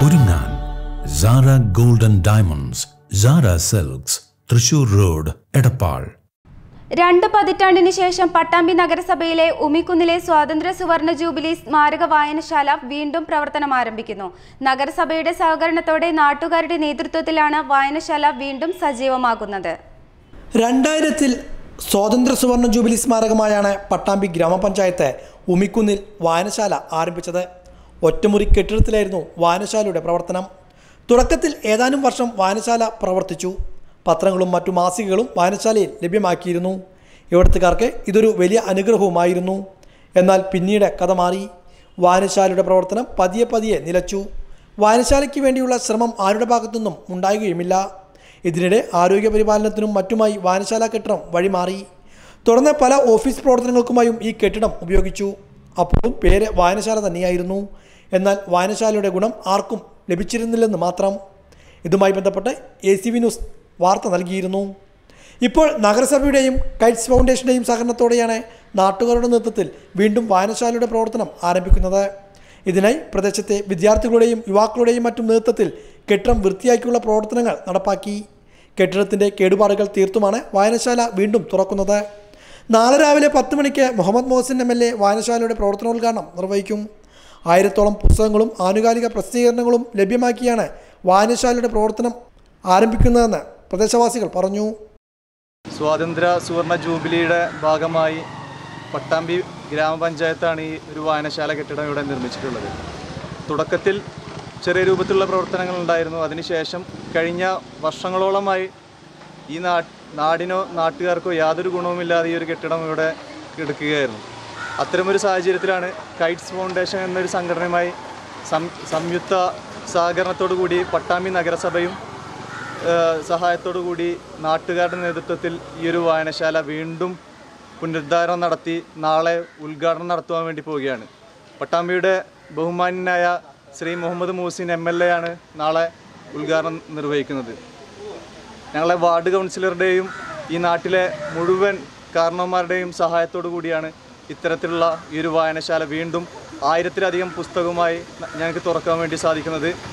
ഒരുങ്ങാൻ Sara golden diamonds Sara silks Thrissur road Edappal രണ്ട് പതിറ്റാണ്ടിന് ശേഷം പട്ടാമ്പി നഗരസഭയിലെ ഉമിക്കുന്നിലെ സ്വാതന്ത്ര്യ സുവർണ ജൂബിലി സ്മാരക വായനശാല വീണ്ടും പ്രവർത്തനം ആരംഭിക്കുന്നു നഗരസഭയുടെ സഹകരണത്തോടെ നാട്ടുകാരുടെ നേതൃത്വത്തിലാണ് വായനശാല വീണ്ടും സജീവമാകുന്നത് രണ്ടായിരത്തിൽ സ്വാതന്ത്ര്യ സുവർണ ജൂബിലി സ്മാരകമായാണ് പട്ടാമ്പി ഗ്രാമപഞ്ചായത്ത് ഉമിക്കുന്നിൽ വായനശാല ആരംഭിച്ചത് ഒറ്റമുറി കെട്ടിടത്തിലായിരുന്നു വായനശാലയുടെ പ്രവർത്തനം തുടക്കത്തിൽ ഏതാനും വർഷം വായനശാല പ്രവർത്തിച്ചു പത്രങ്ങളും മറ്റു മാസികകളും വായനശാലയിൽ ലഭ്യമാക്കിയിരുന്നു ഇവിടുത്തുകാർക്ക് ഇതൊരു വലിയ അനുഗ്രഹവുമായിരുന്നു എന്നാൽ പിന്നീട് കഥ മാറി വായനശാലയുടെ പ്രവർത്തനം പതിയെ പതിയെ നിലച്ചു വായനശാലയ്ക്ക് വേണ്ടിയുള്ള ശ്രമം ആരുടെ ഭാഗത്തുനിന്നും ഉണ്ടാകുകയുമില്ല ഇതിനിടെ ആരോഗ്യ പരിപാലനത്തിനും മറ്റുമായി വായനശാല കെട്ടിടം വഴിമാറി തുടർന്ന് പല ഓഫീസ് പ്രവർത്തനങ്ങൾക്കുമായും ഈ കെട്ടിടം ഉപയോഗിച്ചു അപ്പോഴും പേര് വായനശാല തന്നെയായിരുന്നു എന്നാൽ വായനശാലയുടെ ഗുണം ആർക്കും ലഭിച്ചിരുന്നില്ലെന്ന് മാത്രം ഇതുമായി ബന്ധപ്പെട്ട് എ സി വി ന്യൂസ് വാർത്ത നൽകിയിരുന്നു ഇപ്പോൾ നഗരസഭയുടെയും കൈറ്റ്സ് ഫൗണ്ടേഷൻ്റെയും സഹകരണത്തോടെയാണ് നാട്ടുകാരുടെ നേതൃത്വത്തിൽ വീണ്ടും വായനശാലയുടെ പ്രവർത്തനം ആരംഭിക്കുന്നത് ഇതിനായി പ്രദേശത്തെ വിദ്യാർത്ഥികളുടെയും യുവാക്കളുടെയും മറ്റും നേതൃത്വത്തിൽ കെട്ടിടം വൃത്തിയാക്കിയുള്ള പ്രവർത്തനങ്ങൾ നടപ്പാക്കി കെട്ടിടത്തിൻ്റെ കേടുപാടുകൾ തീർത്തുമാണ് വായനശാല വീണ്ടും തുറക്കുന്നത് നാളെ രാവിലെ പത്ത് മണിക്ക് Muhammad Mohsin M L A വായനശാലയുടെ പ്രവർത്തനോദ്ഘാടനം നിർവഹിക്കും ആയിരത്തോളം പുസ്തകങ്ങളും ആനുകാലിക പ്രസിദ്ധീകരണങ്ങളും ലഭ്യമാക്കിയാണ് വായനശാലയുടെ പ്രവർത്തനം ആരംഭിക്കുന്നതെന്ന് പ്രദേശവാസികൾ പറഞ്ഞു സ്വാതന്ത്ര്യ സുവർണ ജൂബിലിയുടെ ഭാഗമായി പട്ടാമ്പി ഗ്രാമപഞ്ചായത്താണ് ഈ ഒരു വായനശാല കെട്ടിടം ഇവിടെ നിർമ്മിച്ചിട്ടുള്ളത് തുടക്കത്തിൽ ചെറിയ രൂപത്തിലുള്ള പ്രവർത്തനങ്ങൾ ഉണ്ടായിരുന്നു അതിനുശേഷം കഴിഞ്ഞ വർഷങ്ങളോളമായി ഈ നാ നാടിനോ നാട്ടുകാർക്കോ യാതൊരു ഗുണവുമില്ലാതെ ഈ ഒരു കെട്ടിടം ഇവിടെ എടുക്കുകയായിരുന്നു അത്തരമൊരു സാഹചര്യത്തിലാണ് കൈറ്റ്സ് ഫൗണ്ടേഷൻ എന്നൊരു സംഘടനയുമായി സം സംയുക്ത സഹകരണത്തോടു കൂടി പട്ടാമ്പി നഗരസഭയും ഏഹ് സഹായത്തോടു കൂടി നാട്ടുകാരുടെ നേതൃത്വത്തിൽ ഈ ഒരു വായനശാല വീണ്ടും പുനരുദ്ധാരണം നടത്തി നാളെ ഉദ്ഘാടനം നടത്തുവാൻ വേണ്ടി പോവുകയാണ് പട്ടാമ്പിയുടെ ബഹുമാന്യനായ Shri Muhammad Moosin M L A ആണ് നാളെ ഉദ്ഘാടനം നിർവഹിക്കുന്നത് ഞങ്ങളെ വാർഡ് കൗൺസിലറുടെയും ഈ നാട്ടിലെ മുഴുവൻ കാരണവന്മാരുടെയും സഹായത്തോടു കൂടിയാണ് ഇത്തരത്തിലുള്ള ഈ ഒരു വായനശാല വീണ്ടും ആയിരത്തിലധികം പുസ്തകവുമായി ഞങ്ങൾക്ക് തുറക്കാൻ വേണ്ടി സാധിക്കുന്നത്